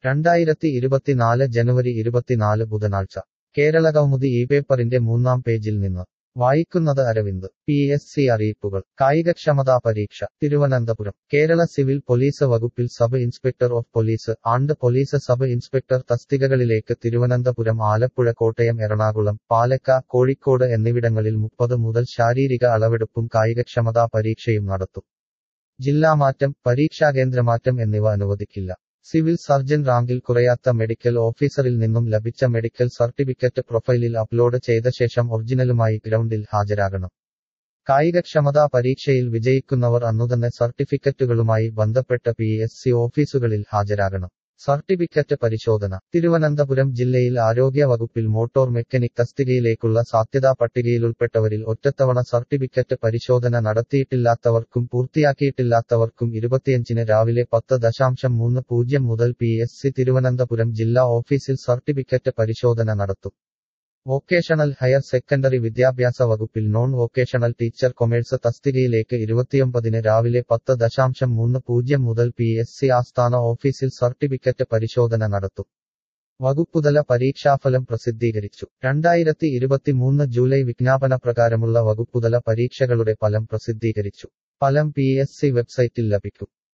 രണ്ടായിരത്തി ഇരുപത്തിനാല് ജനുവരി ഇരുപത്തിനാല് ബുധനാഴ്ച കേരള കൗമുദി ഈ പേപ്പറിന്റെ മൂന്നാം പേജിൽ നിന്ന് വായിക്കുന്നത് അരവിന്ദ് പി എസ് സി അറിയിപ്പുകൾ കായികക്ഷമതാ പരീക്ഷ തിരുവനന്തപുരം കേരള സിവിൽ പോലീസ് വകുപ്പിൽ sub inspector of police and police sub inspector തസ്തികകളിലേക്ക് തിരുവനന്തപുരം ആലപ്പുഴ കോട്ടയം എറണാകുളം പാലക്ക കോഴിക്കോട് എന്നിവിടങ്ങളിൽ മുപ്പത് മുതൽ ശാരീരിക അളവെടുപ്പും കായികക്ഷമതാ പരീക്ഷയും നടത്തും ജില്ലാമാറ്റം പരീക്ഷാകേന്ദ്രമാറ്റം എന്നിവ അനുവദിക്കില്ല സിവിൽ സർജൻ റാങ്കിൽ കുറയാത്ത മെഡിക്കൽ ഓഫീസറിൽ നിന്നും ലഭിച്ച മെഡിക്കൽ സർട്ടിഫിക്കറ്റ് പ്രൊഫൈലിൽ അപ്ലോഡ് ചെയ്ത ശേഷം ഒറിജിനലുമായി ഗ്രൗണ്ടിൽ ഹാജരാകണം കായികക്ഷമതാ പരീക്ഷയിൽ വിജയിക്കുന്നവർ അന്നുതന്നെ സർട്ടിഫിക്കറ്റുകളുമായി ബന്ധപ്പെട്ട പി എസ് സി ഓഫീസുകളിൽ ഹാജരാകണം സർട്ടിഫിക്കറ്റ് പരിശോധന തിരുവനന്തപുരം ജില്ലയിൽ ആരോഗ്യ വകുപ്പിൽ മോട്ടോർ മെക്കാനിക് തസ്തികയിലേക്കുള്ള സാധ്യതാ പട്ടികയിലുൾപ്പെട്ടവരിൽ ഒറ്റത്തവണ സർട്ടിഫിക്കറ്റ് പരിശോധന നടത്തിയിട്ടില്ലാത്തവർക്കും പൂർത്തിയാക്കിയിട്ടില്ലാത്തവർക്കും ഇരുപത്തിയഞ്ചിന് രാവിലെ പത്ത് ദശാംശം മൂന്ന് പൂജ്യം മുതൽ പി എസ് സി തിരുവനന്തപുരം ജില്ലാ ഓഫീസിൽ സർട്ടിഫിക്കറ്റ് പരിശോധന നടത്തും വൊക്കേഷണൽ ഹയർ സെക്കൻഡറി വിദ്യാഭ്യാസ വകുപ്പിൽ നോൺ വൊക്കേഷണൽ ടീച്ചർ കൊമേഴ്സ് തസ്തികയിലേക്ക് ഇരുപത്തിയൊമ്പതിന് രാവിലെ പത്ത് ദശാംശം മൂന്ന് പൂജ്യം മുതൽ പി എസ് സി ആസ്ഥാന ഓഫീസിൽ സർട്ടിഫിക്കറ്റ് പരിശോധന നടത്തും വകുപ്പുതല പരീക്ഷാഫലം പ്രസിദ്ധീകരിച്ചു രണ്ടായിരത്തി ഇരുപത്തിമൂന്ന് ജൂലൈ വിജ്ഞാപന പ്രകാരമുള്ള വകുപ്പുതല പരീക്ഷകളുടെ ഫലം പ്രസിദ്ധീകരിച്ചു ഫലം പി എസ് സി വെബ്സൈറ്റിൽ ലഭിക്കും